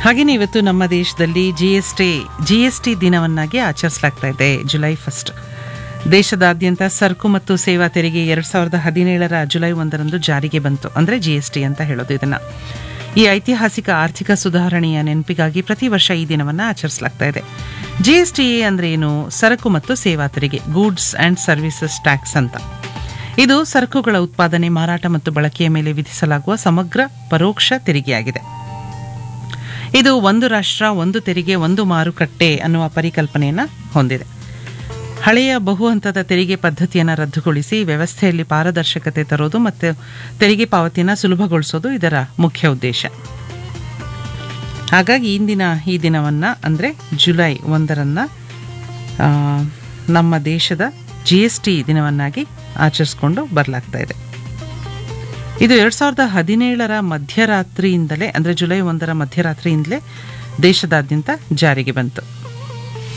ಹಾಗೆಯೇ ಇವತ್ತು ನಮ್ಮ ದೇಶದಲ್ಲಿ G S T G S T ದಿನವನ್ನಾಗಿ ಆಚರಿಸಲಾಗ್ತಾ ಇದೆ ಜುಲೈ ಫಸ್ಟ್ ದೇಶದಾದ್ಯಂತ ಸರಕು ಮತ್ತು ಸೇವಾ ತೆರಿಗೆ ಎರಡು ಸಾವಿರದ ಹದಿನೇಳರ ಜುಲೈ ಒಂದರಂದು ಜಾರಿಗೆ ಬಂತು ಅಂದರೆ ಜಿ ಎಸ್ ಟಿ ಅಂತ ಹೇಳೋದು ಇದನ್ನು ಈ ಐತಿಹಾಸಿಕ ಆರ್ಥಿಕ ಸುಧಾರಣೆಯ ನೆನಪಿಗಾಗಿ ಪ್ರತಿ ವರ್ಷ ಈ ದಿನವನ್ನು ಆಚರಿಸಲಾಗ್ತಾ ಇದೆ ಜಿ ಎಸ್ ಟಿ ಅಂದರೆ ಏನು ಸರಕು ಮತ್ತು ಸೇವಾ ತೆರಿಗೆ ಗೂಡ್ಸ್ ಆ್ಯಂಡ್ ಸರ್ವಿಸಸ್ ಟ್ಯಾಕ್ಸ್ ಅಂತ ಇದು ಸರಕುಗಳ ಉತ್ಪಾದನೆ ಮಾರಾಟ ಮತ್ತು ಬಳಕೆಯ ಮೇಲೆ ವಿಧಿಸಲಾಗುವ ಸಮಗ್ರ ಪರೋಕ್ಷ ತೆರಿಗೆಯಾಗಿದೆ ಇದು ಒಂದು ರಾಷ್ಟ್ರ ಒಂದು ತೆರಿಗೆ ಒಂದು ಮಾರುಕಟ್ಟೆ ಅನ್ನುವ ಪರಿಕಲ್ಪನೆಯನ್ನು ಹೊಂದಿದೆ ಹಳೆಯ ಬಹು ಹಂತದ ತೆರಿಗೆ ಪದ್ಧತಿಯನ್ನು ರದ್ದುಗೊಳಿಸಿ ವ್ಯವಸ್ಥೆಯಲ್ಲಿ ಪಾರದರ್ಶಕತೆ ತರೋದು ಮತ್ತು ತೆರಿಗೆ ಪಾವತಿಯನ್ನು ಸುಲಭಗೊಳಿಸೋದು ಇದರ ಮುಖ್ಯ ಉದ್ದೇಶ ಹಾಗಾಗಿ ಇಂದಿನ ಈ ದಿನವನ್ನು ಅಂದರೆ ಜುಲೈ ಒಂದರನ್ನು ಆ, ನಮ್ಮ ದೇಶದ ಜಿ ಎಸ್ ಟಿ ದಿನವನ್ನಾಗಿ ಆಚರಿಸ್ಕೊಂಡು ಬರಲಾಗ್ತಾ ಇದೆ ಇದು ಎರಡು ಸಾವಿರದ ಹದಿನೇಳರ ಮಧ್ಯರಾತ್ರಿಯಿಂದಲೇ ಅಂದರೆ ಜುಲೈ ಒಂದರ ಮಧ್ಯರಾತ್ರಿಯಿಂದಲೇ ದೇಶದಾದ್ಯಂತ ಜಾರಿಗೆ ಬಂತು